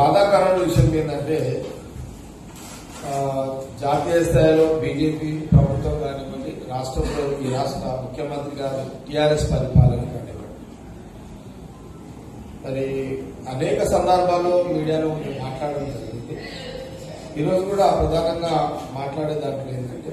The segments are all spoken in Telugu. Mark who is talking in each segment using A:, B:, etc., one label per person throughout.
A: బాధాకరమైన విషయం ఏంటంటే ఆ, జాతీయ స్థాయిలో బీజేపీ ప్రభుత్వం కానివ్వండి రాష్ట్రంలో ఈ రాష్ట్ర ముఖ్యమంత్రి గారు టీఆర్ఎస్ పరిపాలన కానివ్వండి మరి అనేక సందర్భాల్లో మీడియాలో మేము మాట్లాడడం జరిగింది ఈరోజు కూడా ప్రధానంగా మాట్లాడే దాంట్లో ఏంటంటే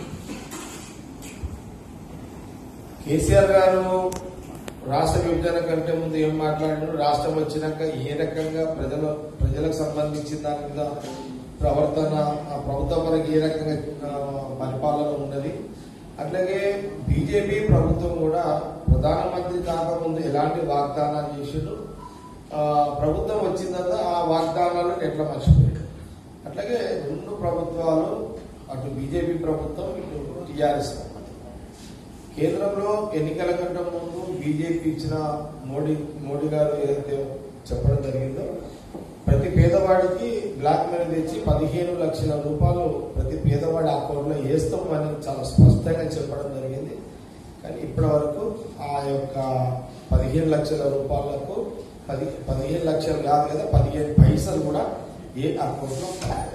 A: కేసీఆర్ గారు రాష్ట్ర విభజన కంటే ముందు ఏం మాట్లాడినారు రాష్ట్రం వచ్చినాక ఏ రకంగా ప్రజల ప్రజలకు సంబంధించిన దాని మీద ప్రవర్తన ఆ ప్రభుత్వం మనకి ఏ రకంగా ఆ, పరిపాలన ఉన్నది అట్లాగే బీజేపీ ప్రభుత్వం కూడా ప్రధానమంత్రి కాకముందు ఎలాంటి వాగ్దానాలు చేసిండు ఆ, ప్రభుత్వం వచ్చిన తర్వాత ఆ వాగ్దానాలను ఎట్లా మర్చిపోయాడు అట్లాగే రెండు ప్రభుత్వాలు అటు బీజేపీ ప్రభుత్వం ఇటు టీఆర్ఎస్ ప్రభుత్వం కేంద్రంలో ఎన్నికల కంటే ముందు బీజేపీ ఇచ్చిన మోడీ మోడీ గారు ఏదైతే చెప్పడం జరిగిందో ప్రతి పేదవాడికి బ్లాక్ మనీ తెచ్చి పదిహేను లక్షల రూపాయలు ప్రతి పేదవాడి అకౌంట్లో వేస్తామని చాలా స్పష్టంగా చెప్పడం జరిగింది కానీ ఇప్పటి వరకు ఆ యొక్క పదిహేను లక్షల రూపాయలకు పది పదిహేను లక్షలు కాదు కదా పదిహేను పైసలు కూడా ఏ అకౌంట్లో పడలేదు.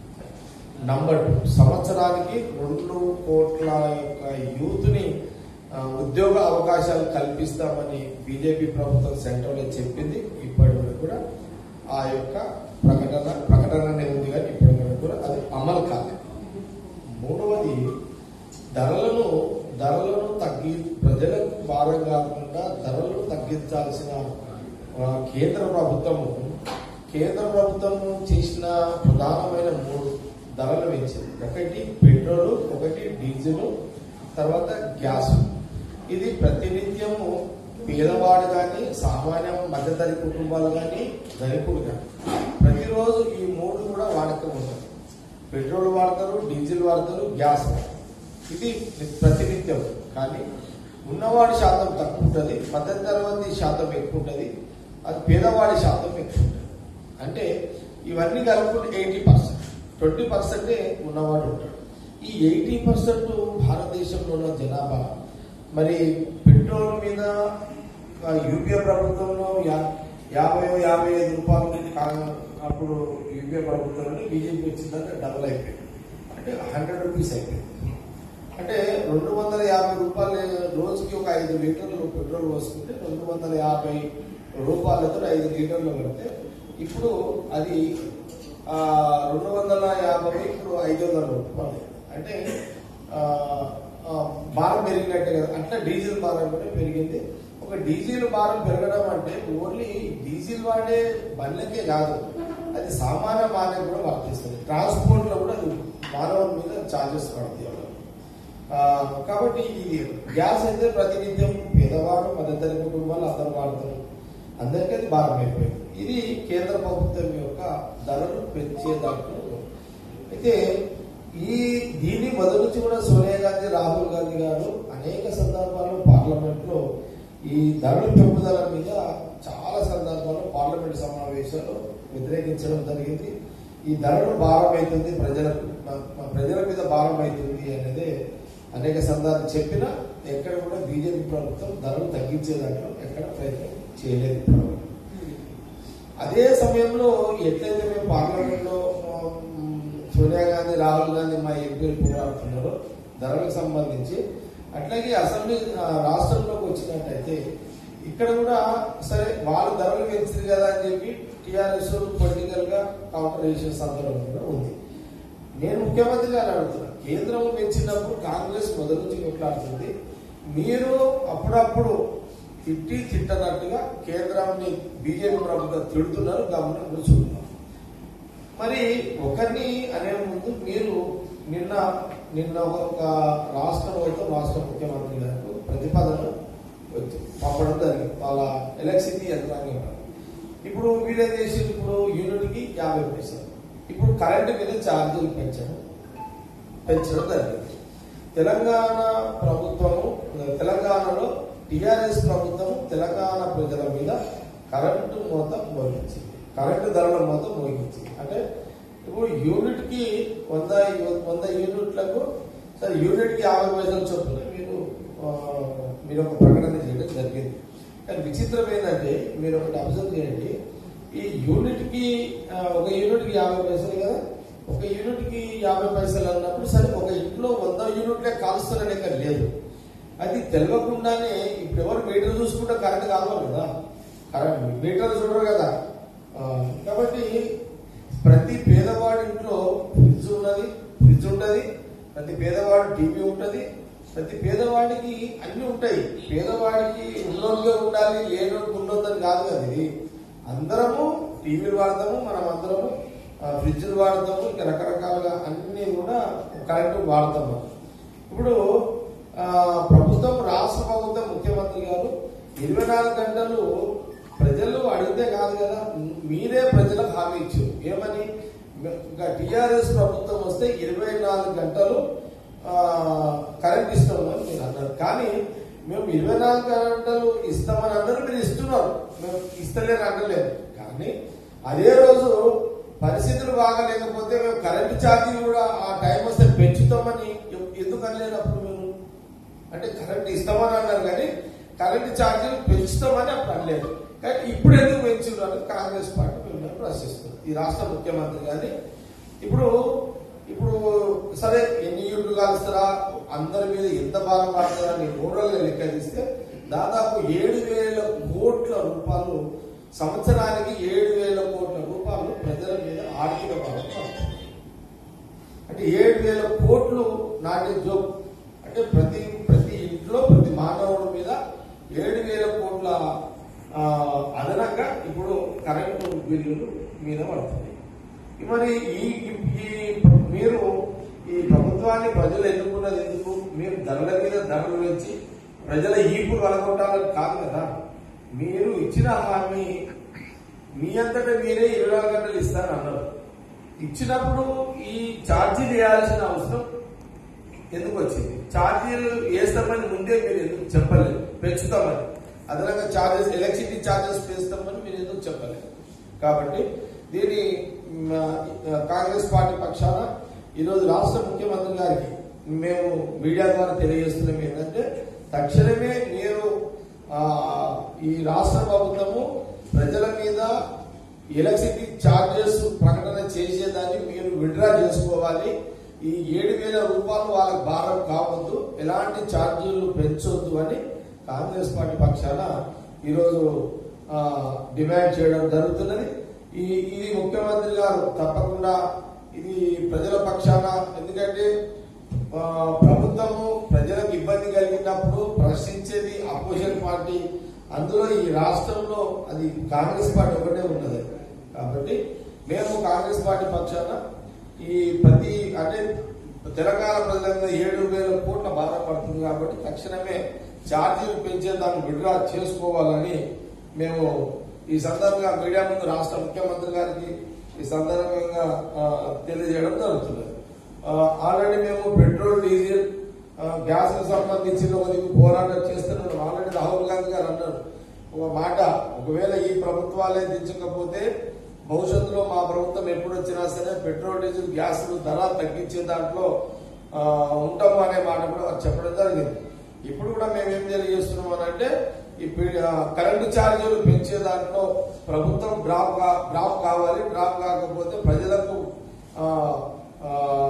A: నంబర్ టూ సంవత్సరానికి రెండు కోట్ల యొక్క యూత్ ని ఆ, ఉద్యోగ అవకాశాలు కల్పిస్తామని బీజేపీ ప్రభుత్వం సెంట్రల్ లో చెప్పింది ఇప్పటి వరకు కూడా ఆ యొక్క ప్రకటన ప్రకటననే ఉంది కానీ ఇప్పటి వరకు కూడా అది అమలు కాలేదు మూడవది ధరలను ధరలను తగ్గి ప్రజలకు భారం కాకుండా ధరలను తగ్గించాల్సిన ఆ, కేంద్ర ప్రభుత్వము కేంద్ర ప్రభుత్వము చేసిన ప్రధానమైన మూడు ధరలు పెంచింది ఒకటి పెట్రోల్ ఒకటి డీజిల్ తర్వాత గ్యాస్ ఇది ప్రతినిత్యము పేదవాడు కానీ సామాన్య మధ్యతరి కుటుంబాలు కానీ ధనికుడు కానీ ప్రతిరోజు ఈ మూడు కూడా వాడకం ఉంటుంది పెట్రోల్ వాడతారు డీజిల్ వాడతారు గ్యాస్ వాడతారు ఇది ప్రతినిత్యం కానీ ఉన్నవాడి శాతం తక్కువ ఉంటుంది మధ్య తరగతి శాతం ఎక్కువ ఉంటుంది అది పేదవాడి శాతం ఎక్కువ ఉంటుంది అంటే ఇవన్నీ కలుపుకుంటే ఎయిటీ పర్సెంట్ ట్వంటీ పర్సెంటే ఉన్నవాడు ఉంటాడు ఈ ఎయిటీ పర్సెంట్ భారతదేశంలో ఉన్న జనాభా మరి పెట్రోల్ మీద ఆ, యూపీఏ ప్రభుత్వంలో యా- యాభై యాభై ఐదు రూపాయలు కా- అప్పుడు యూపీఏ ప్రభుత్వంలో బీజేపీ వచ్చిందంటే డబుల్ అయిపోయింది అంటే హండ్రెడ్ రూపీస్ అయిపోయింది అంటే రెండు వందల యాభై రూపాయలు రోజుకి ఒక ఐదు లీటర్లు పెట్రోల్ పోసుకుంటే రెండు వందల యాభై రూపాయలతో ఐదు లీటర్లు పెడితే ఇప్పుడు అది ఆ, రెండు వందల యాభై ఇప్పుడు ఐదు వందల రూపాయలు అంటే ఆ, ఆ, భారం పెరిగినట్టే కదా అట్లా డీజిల్ భారం కూడా పెరిగింది ఒక డీజిల్ భారం పెరగడం అంటే ఓన్లీ డీజిల్ వాడే బండ్లకే కాదు అది సామాన్య మానవ కూడా వర్తిస్తుంది ట్రాన్స్పోర్ట్ లో కూడా అది మానవుల మీద ఛార్జెస్ పడతాయి ఆ, కాబట్టి ఇది గ్యాస్ అయితే ప్రతినిత్యం పేదవాడు మధ్యతరగతి కుటుంబాలు అందరూ వాడతారు అందరికీ అది భారం అయిపోయింది ఇది కేంద్ర ప్రభుత్వం యొక్క ధరలు పెంచే దాంట్లో అయితే ఈ దీన్ని మొదలుచి కూడా సోనియా గాంధీ రాహుల్ గాంధీ గారు అనేక సందర్భాల్లో పార్లమెంట్ లో ఈ ధరల పెంపుదల మీద చాలా సందర్భాల్లో పార్లమెంట్ సమావేశాల్లో వ్యతిరేకించడం జరిగింది ఈ ధరలు భారం అవుతుంది ప్రజలకు మా- మా ప్రజల మీద భారం అవుతుంది అనేది అనేక సందర్భాలు చెప్పినా ఎక్కడ కూడా బీజేపీ ప్రభుత్వం ధరలు తగ్గించేదాంట్లో ఎక్కడ ప్రయత్నం చేయలేదు ఇప్పటివరకు. అదే సమయంలో ఎట్లయితే మేము పార్లమెంట్ లో సోనియా గాంధీ రాహుల్ గాంధీ మా ఎంపీలు పోరాడుతున్నారో ధరలకు సంబంధించి అట్లాగే అసెంబ్లీ ఆ, రాష్ట్రంలోకి వచ్చినట్టయితే ఇక్కడ కూడా సరే వాళ్ళు ధరలు పెంచింది కదా అని చెప్పి టీఆర్ఎస్ పొలిటికల్ గా కౌంటర్ చేసే సందర్భం కూడా ఉంది నేను ముఖ్యమంత్రి గారు అడుగుతున్నా కేంద్రం పెంచినప్పుడు కాంగ్రెస్ మొదటి నుంచి కొట్లాడుతుంది మీరు అప్పుడప్పుడు తిట్టి తిట్టనట్టుగా కేంద్రాన్ని బీజేపీ ప్రభుత్వం తిడుతున్నారు గమనం కూర్చుంటున్నారు మరి ఒకరిని అనే ముందు మీరు నిన్న నిన్న ఒక రాష్ట్ర ప్రభుత్వం రాష్ట్ర ముఖ్యమంత్రి గారికి ప్రతిపాదన వచ్చి పంపడం జరిగింది వాళ్ళ ఎలక్ట్రిసిటీ యంత్రాంగం వాళ్ళు. ఇప్పుడు వీళ్ళేం చేసి ఇప్పుడు యూనిట్కి యాభై పైసలు ఇప్పుడు కరెంటు మీద ఛార్జీలు పెంచడం పెంచడం జరిగింది తెలంగాణ ప్రభుత్వము తెలంగాణలో టిఆర్ఎస్ ప్రభుత్వం తెలంగాణ ప్రజల మీద కరెంటు మూత మోగించింది కరెంటు ధరల మూత మోగించింది అంటే ఇప్పుడు యూనిట్ కి వంద వంద యూనిట్లకు సరే యూనిట్ కి యాభై పైసలు చొప్పున మీరు ఆ, మీరు ఒక ప్రకటన చేయడం జరిగింది కానీ విచిత్రం ఏంటంటే మీరు ఒకటి అబ్జర్వ్ చేయండి ఈ యూనిట్ కి ఆ, ఒక యూనిట్ కి యాభై పైసలు కదా ఒక యూనిట్ కి యాభై పైసలు అన్నప్పుడు సరే ఒక ఇంట్లో వంద యూనిట్లే కాలుస్తారని ఇక్కడ లేదు అది తెలియకుండానే ఇప్పుడు ఎవరు మీటర్ చూసుకుంటే కరెంట్ కావాలి కదా కరెంట్ మీటర్ చూడరు కదా ఆ, కాబట్టి ప్రతి పేదవాడి ఇంట్లో ఫ్రిడ్జ్ ఉన్నది ఫ్రిడ్జ్ ఉంటది ప్రతి పేదవాడి టీవీ ఉంటది ప్రతి పేదవాడికి అన్ని ఉంటాయి పేదవాడికి ఉన్నోళ్ళే ఉండాలి లేనోడికి ఉండొద్దని కాదు కదా ఇది అందరము టీవీలు వాడతాము మనం అందరము ఆ, ఫ్రిడ్జ్లు వాడతాము ఇంకా రకరకాలుగా అన్ని కూడా కరెంటు వాడతాము ఇప్పుడు ఆ, ప్రభుత్వం రాష్ట్ర ప్రభుత్వం ముఖ్యమంత్రి గారు ఇరవై నాలుగు గంటలు ప్రజలు అడిగితే కాదు కదా మీరే ప్రజలకు హామీ ఇచ్చారు ఏమని ఇంకా టిఆర్ఎస్ ప్రభుత్వం వస్తే ఇరవై నాలుగు గంటలు ఆ, కరెంట్ ఇస్తామని మీరు అన్నారు కానీ మేము ఇరవై నాలుగు గంటలు ఇస్తామని అందరూ మీరు ఇస్తున్నారు మేము ఇస్తలేరు అంటలేదు కానీ అదే రోజు పరిస్థితులు బాగాలేకపోతే మేము కరెంటు ఛార్జీ కూడా ఆ టైం వస్తే పెంచుతామని ఎ- ఎందుకు అనలేనప్పుడు మేము అంటే కరెంట్ ఇస్తామని అన్నారు కానీ కరెంట్ ఛార్జీలు పెంచుతామని అప్పుడు అనలేదు కానీ ఇప్పుడు ఎందుకు పెంచున్నారు కాంగ్రెస్ పార్టీ మిమ్మల్ని ప్రశ్నిస్తుంది ఈ రాష్ట్ర ముఖ్యమంత్రి గారి ఇప్పుడు ఇప్పుడు సరే ఎన్ని యూనిట్లు కాలుస్తారా అందరి మీద ఎంత భారం పడతారా అని ఓవరాల్గా లెక్క తీస్తే దాదాపు ఏడు వేల కోట్ల రూపాయలు సంవత్సరానికి ఏడు వేల కోట్ల రూపాయలు ప్రజల మీద ఆర్థిక భారం పడుతుంది అంటే ఏడు వేల కోట్లు నాటి జోక్ అంటే ప్రతి ప్రతి ఇంట్లో ప్రతి మానవుడి మీద ఏడు వేల కోట్ల ఆ, అదనంగా ఇప్పుడు కరెంటు బిల్లులు మీద పడుతుంది మరి ఈ ఈ మీరు ఈ ప్రభుత్వాన్ని ప్రజలు ఎన్నుకున్నది ఎందుకు మీరు ధరల మీద ధరలు పెంచి ప్రజల ఈపు కలగొట్టాలని కాదు కదా మీరు ఇచ్చిన హామీ మీ అంతటా మీరే ఇరవై నాలుగు గంటలు ఇస్తారన్నారు ఇచ్చినప్పుడు ఈ ఛార్జీలు వేయాల్సిన అవసరం ఎందుకు వచ్చింది ఛార్జీలు వేస్తామని ముందే మీరు ఎందుకు చెప్పలేదు పెంచుతామని అదనంగా ఛార్జెస్ ఎలక్ట్రిసిటీ ఛార్జెస్ పెంచుతామని మీరు ఎందుకు చెప్పలేదు కాబట్టి దీని మ్, ఆ, కాంగ్రెస్ పార్టీ పక్షాన ఈరోజు రాష్ట్ర ముఖ్యమంత్రి గారికి మేము మీడియా ద్వారా తెలియజేస్తున్నాం ఏంటంటే తక్షణమే మీరు ఆ, ఈ రాష్ట్ర ప్రభుత్వము ప్రజల మీద ఎలక్ట్రిసిటీ ఛార్జెస్ ప్రకటన చేసేదాన్ని మీరు విడ్రా చేసుకోవాలి ఈ ఏడు వేల రూపాయలు వాళ్ళకి భారం కావద్దు ఎలాంటి ఛార్జీలు పెంచొద్దు అని కాంగ్రెస్ పార్టీ పక్షాన ఈరోజు ఆ, డిమాండ్ చేయడం జరుగుతున్నది ఈ ఇది ముఖ్యమంత్రి గారు తప్పకుండా ఇది ప్రజల పక్షాన ఎందుకంటే ఆ, ప్రభుత్వము ప్రజలకు ఇబ్బంది కలిగినప్పుడు ప్రశ్నించేది అపోజిషన్ పార్టీ అందులో ఈ రాష్ట్రంలో అది కాంగ్రెస్ పార్టీ ఒకటే ఉన్నది కాబట్టి మేము కాంగ్రెస్ పార్టీ పక్షాన ఈ ప్రతి అంటే తెలంగాణ ప్రజల మీద ఏడు వేల కోట్ల భారం పడుతుంది కాబట్టి తక్షణమే ఛార్జీలు పెంచే దాన్ని విడ్రా చేసుకోవాలని మేము ఈ సందర్భంగా మీడియా ముందు రాష్ట్ర ముఖ్యమంత్రి గారికి ఈ సందర్భంగా ఆ, తెలియజేయడం జరుగుతున్నది ఆ, ఆల్రెడీ మేము పెట్రోల్ డీజిల్ ఆ, గ్యాస్ కు సంబంధించిన ఒక దిక్కు పోరాటం చేస్తున్నాం ఆల్రెడీ రాహుల్ గాంధీ గారు అన్నారు ఒక మాట ఒకవేళ ఈ ప్రభుత్వాలే దించకపోతే భవిష్యత్తులో మా ప్రభుత్వం ఎప్పుడు వచ్చినా సరే పెట్రోల్ డీజిల్ గ్యాస్ ధర తగ్గించే దాంట్లో ఆ, ఉంటాము అనే మాట కూడా వారు చెప్పడం జరిగింది ఇప్పుడు కూడా మేము ఏం తెలియజేస్తున్నాం అని అంటే ఈ పి- ఆ, కరెంటు ఛార్జీలు పెంచే దాంట్లో ప్రభుత్వం డ్రాప్ కా- డ్రాప్ కావాలి డ్రాప్ కాకపోతే ప్రజలకు ఆ, ఆ,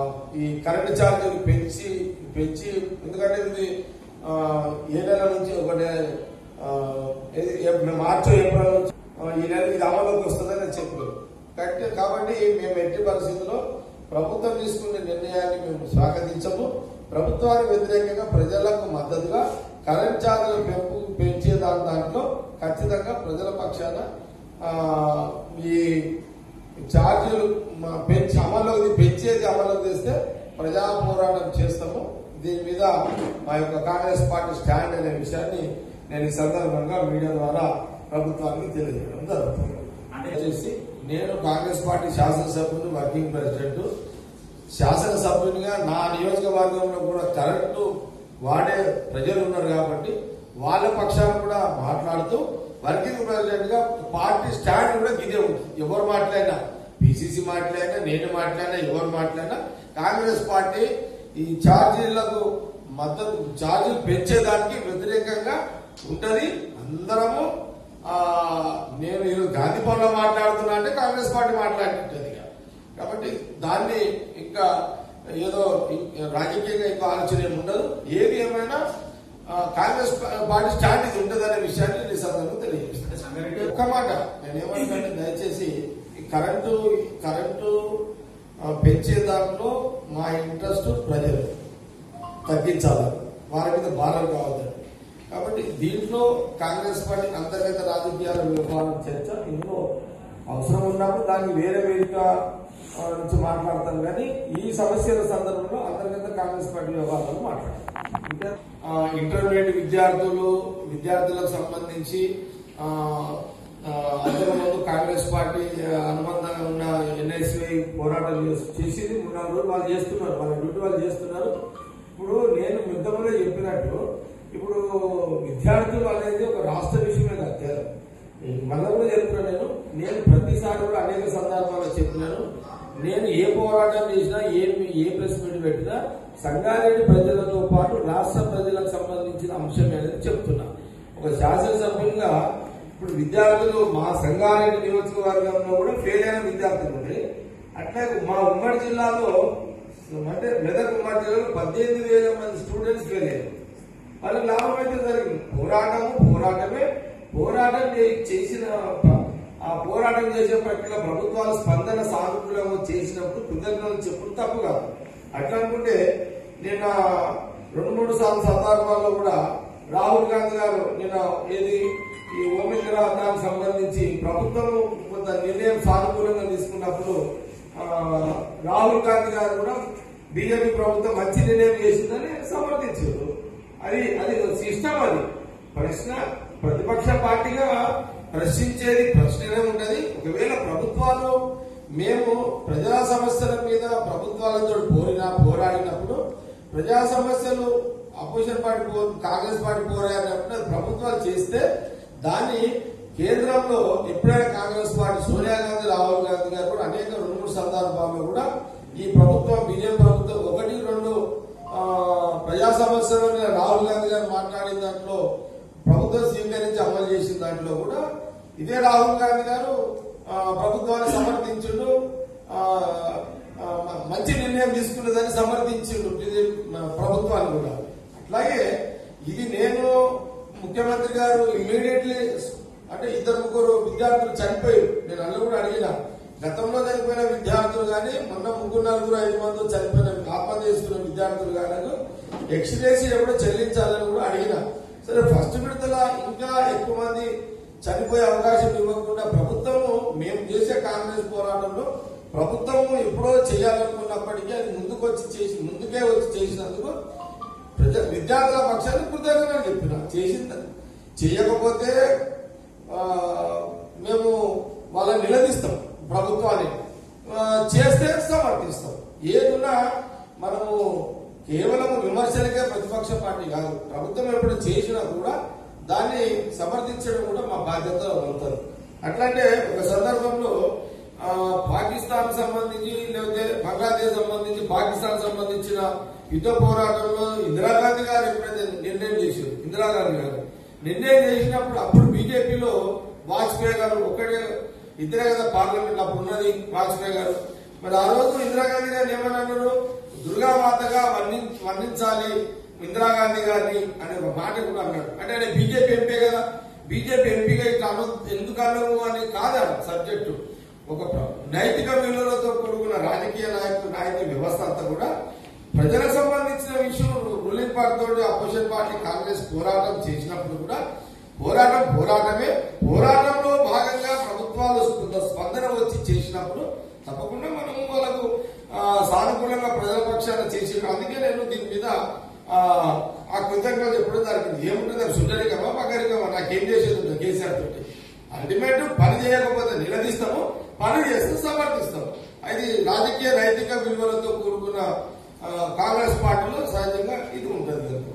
A: ఈ కరెంటు ఛార్జీలు పెంచి పెంచి ఎందుకంటే ఇది ఆ, ఏ నెల నుంచి ఒకటి ఆ, ఏది- ఏ- మార్చి ఏప్రిల్ నుంచి ఆ, ఈ నెల ఇది అమలులోకి వస్తుందని చెప్పారు కరెక్ట్ కాబట్టి మేము ఎట్టి పరిస్థితుల్లో ప్రభుత్వం తీసుకునే నిర్ణయాన్ని మేము స్వాగతించము ప్రభుత్వానికి వ్యతిరేకంగా ప్రజలకు మద్దతుగా కరెంట్ ఛార్జీల పెంపు పెంచే దాని దాంట్లో ఖచ్చితంగా ప్రజల పక్షాన ఆ, ఈ ఛార్జీలు మ- పెంచి అమల్లోకి పెంచేది అమల్లోకి తెస్తే ప్రజా పోరాటం చేస్తాము దీని మీద మా యొక్క కాంగ్రెస్ పార్టీ స్టాండ్ అనే విషయాన్ని నేను ఈ సందర్భంగా మీడియా ద్వారా ప్రభుత్వానికి తెలియజేయడం జరుగుతుంది
B: అంటే-
A: చేసి నేను కాంగ్రెస్ పార్టీ శాసనసభ్యుడు వర్కింగ్ ప్రెసిడెంట్ శాసనసభ్యునిగా నా నియోజకవర్గంలో కూడా కరెంటు వాడే ప్రజలు ఉన్నారు కాబట్టి వాళ్ళ పక్షాన కూడా మాట్లాడుతూ వర్కింగ్ ప్రెసిడెంట్ గా పార్టీ స్టాండ్ కూడా ఇదే ఉంది ఎవరు మాట్లాడినా పిసిసి మాట్లాడినా నేను మాట్లాడినా ఎవరు మాట్లాడినా కాంగ్రెస్ పార్టీ ఈ ఛార్జీలకు మద్దతు ఛార్జీలు పెంచేదానికి వ్యతిరేకంగా ఉంటది అందరము ఆ, నేను ఈరోజు గాంధీ భవన్లో మాట్లాడుతున్నా అంటే కాంగ్రెస్ పార్టీ మాట్లాడినట్టుంది ఇక. కాబట్టి దాన్ని ఇంకా ఏదో రాజకీయంగా ఎక్కువ ఆలోచన ఏమి ఉండదు ఏది ఏమైనా ఆ, కాంగ్రెస్ పార్టీ స్టాండ్ ఇది ఉంటుందనే విషయాన్ని నేను ఈ సందర్భంగా తెలియజేస్తాను
B: సంగారెడ్డి
A: ఒక్క మాట నేనేమంటానంటే దయచేసి ఈ కరెంటు కరెంటు ఆ, పెంచే దాంట్లో మా ఇంట్రెస్ట్ ప్రజలు తగ్గించాలి వారి మీద భారం కావద్దండి కాబట్టి దీంట్లో కాంగ్రెస్ పార్టీ అంతర్గత రాజకీయాల వ్యవహారం చర్చ ఇందులో అవసరం ఉన్నప్పుడు దాన్ని వేరే వేదిక ఆ, నుంచి మాట్లాడతాను కానీ ఈ సమస్యల సందర్భంలో అంతర్గత కాంగ్రెస్ పార్టీ వ్యవహారాలు మాట్లాడతాను ఇంకా ఆ, ఇంటర్మీడియట్ విద్యార్థులు విద్యార్థులకు సంబంధించి ఆ, ఆ, అందరి ముందు కాంగ్రెస్ పార్టీ ఆ, అనుబంధంగా ఉన్న ఎన్ఐసిఐ పోరాటం చేసి- చేసింది మూడు నాలుగు రోజులు వాళ్ళు చేస్తున్నారు వాళ్ళ డ్యూటీ వాళ్ళు చేస్తున్నారు ఇప్పుడు నేను యుద్ధంలో చెప్పినట్టు ఇప్పుడు విద్యార్థులు అనేది ఒక రాష్ట్ర విషయమే కాదు కేవలం. మళ్ళా కూడా చెప్తున్నాను నేను నేను ప్రతిసారి కూడా అనేక సందర్భాల్లో చెప్పినాను నేను ఏ పోరాటం చేసినా ఏ ఏ ప్రెస్ మీట్ పెట్టినా సంగారెడ్డి ప్రజలతో పాటు రాష్ట్ర ప్రజలకు సంబంధించిన అంశమే అనేది చెప్తున్నా ఒక శాసనసభ్యులుగా ఇప్పుడు విద్యార్థులు మా సంగారెడ్డి నియోజకవర్గంలో కూడా ఫెయిల్ అయిన విద్యార్థులు ఉన్నాయి అట్లాగే మా ఉమ్మడి జిల్లాలో అంటే మెదక్ ఉమ్మడి జిల్లాలో పద్దెనిమిది వేల మంది స్టూడెంట్స్ ఫెయిల్ అయ్యారు వాళ్ళకి లాభం అయితే జరిగింది పోరాటము పోరాటమే పోరాటం చే- చేసిన ప- ఆ పోరాటం చేసే ప్రక్రియ ప్రభుత్వాలు స్పందన సానుకూలంగా చేసినప్పుడు కృతజ్ఞతలు చెప్పుడు తప్పు కాదు అట్లా అనుకుంటే నిన్న రెండు మూడు సార్లు సందర్భాల్లో కూడా రాహుల్ గాంధీ గారు నిన్న ఏది ఈ ఓమిగ్రా దానికి సంబంధించి ప్రభుత్వం కొంత నిర్ణయం సానుకూలంగా తీసుకున్నప్పుడు ఆ, రాహుల్ గాంధీ గారు కూడా బీజేపీ ప్రభుత్వం మంచి నిర్ణయం చేసిందని సమర్థించారు అది అది సిస్టమ్ అది ప్రశ్న ప్రతిపక్ష పార్టీగా ప్రశ్నించేది ప్రశ్ననే ఉంటది ఒకవేళ ప్రభుత్వాలు మేము ప్రజా సమస్యల మీద ప్రభుత్వాలతో పోరినా పోరాడినప్పుడు ప్రజా సమస్యలు అపోజిషన్ పార్టీ పో కాంగ్రెస్ పార్టీ పోరాడినప్పుడు అది ప్రభుత్వాలు చేస్తే దాన్ని కేంద్రంలో ఎప్పుడైనా కాంగ్రెస్ పార్టీ సోనియా గాంధీ రాహుల్ గాంధీ గారు కూడా అనేక రెండు మూడు సందర్భాల్లో కూడా ఈ ప్రభుత్వం బీజేపీ ప్రభుత్వం ఒకటి రెండు ఆ, ప్రజా సమస్యలను రాహుల్ గాంధీ గారు మాట్లాడిన దాంట్లో ప్రభుత్వం స్వీకరించి అమలు చేసిన దాంట్లో కూడా ఇదే రాహుల్ గాంధీ గారు ఆ, ప్రభుత్వాన్ని సమర్థించుడు ఆ, ఆ, మంచి నిర్ణయం తీసుకున్నదని సమర్థించిండు బీజేపీ ప్రభుత్వాన్ని కూడా అట్లాగే ఇది నేను ముఖ్యమంత్రి గారు ఇమ్మీడియట్లీ అంటే ఇద్దరు ముగ్గురు విద్యార్థులు చనిపోయారు నేను అల్ల కూడా అడిగిన గతంలో చనిపోయిన విద్యార్థులు కానీ మొన్న ముగ్గురు నలుగురు ఐదు మంది చనిపోయిన ఆత్మహత్య చేసుకున్న విద్యార్థులు కానీ ఎక్స్రేసి ఎప్పుడో చెల్లించాలని కూడా అడిగిన సరే ఫస్ట్ విడతల ఇంకా ఎక్కువ మంది చనిపోయే అవకాశం ఇవ్వకుండా ప్రభుత్వము మేము చేసే కాంగ్రెస్ పోరాటంలో ప్రభుత్వము ఎప్పుడో చేయాలనుకున్నప్పటికీ అది ముందుకు వచ్చి చేసి ముందుకే వచ్చి చేసినందుకు ప్రజా విద్యార్థుల పక్షాన్ని కృతజ్ఞతలు చెప్పిన చేసింది చేయకపోతే ఆ, మేము వాళ్ళని నిలదీస్తాం ప్రభుత్వాన్ని ఆ, చేస్తే సమర్థిస్తాం ఏదున్నా మనము కేవలం విమర్శలకే ప్రతిపక్ష పార్టీ కాదు ప్రభుత్వం ఎప్పుడు చేసినా కూడా దాన్ని సమర్థించడం కూడా మా బాధ్యత అవుతుంది అట్లాంటే ఒక సందర్భంలో ఆ, పాకిస్తాన్ సంబంధించి లేకపోతే బంగ్లాదేశ్ సంబంధించి పాకిస్తాన్ సంబంధించిన యుద్ధ పోరాటంలో ఇందిరాగాంధీ గారు ఎప్పుడైతే నిర్ణయం చేశారు ఇందిరాగాంధీ గారు నిర్ణయం చేసినప్పుడు అప్పుడు బీజేపీలో వాజ్పేయి గారు ఒకటే ఇద్దరే కదా పార్లమెంట్ అప్పుడు ఉన్నది వాజ్పేయి గారు మరి ఆ రోజు ఇందిరాగాంధీ గారిని ఏమని అన్నారు దుర్గామాతగా వర్ణి వర్ణించాలి ఇందిరాగాంధీ గారిని అనే ఒక మాట కూడా అన్నాడు అంటే ఆయన బీజేపీ ఎంపీ కదా బీజేపీ ఎంపీగా ఇట్లా అను ఎందుకు అన్నాము అని కాదు సబ్జెక్టు ఒక ప్ర- నైతిక విలువలతో కూడుకున్న రాజకీయ నాయకులు నాయకుల వ్యవస్థ అంతా కూడా ప్రజలకు సంబంధించిన విషయం రూలింగ్ పార్టీ తోటి అపోజిషన్ పార్టీ కాంగ్రెస్ పోరాటం చేసినప్పుడు కూడా పోరాటం పోరాటమే పోరాటంలో భాగంగా ప్రభుత్వాలు కొంత స్పందన వచ్చి చేసినప్పుడు తప్పకుండా మనం వాళ్ళకు ఆ, సానుకూలంగా ప్రజల పక్షాన చేసి అందుకే నేను దీని మీద ఆ, ఆ కృతజ్ఞత చెప్పడం జరిగింది ఏముంటుంది అది సుందరికమా పగరికమా నాకేం చేసేది ఉంటుంది కేసీఆర్ తోటి అల్టిమేట్ పని చేయకపోతే నిలదీస్తాము పని చేస్తే సమర్థిస్తాము అది రాజకీయ నైతిక విలువలతో కూడుకున్న ఆ, కాంగ్రెస్ పార్టీలో సహజంగా ఇది ఉంటుంది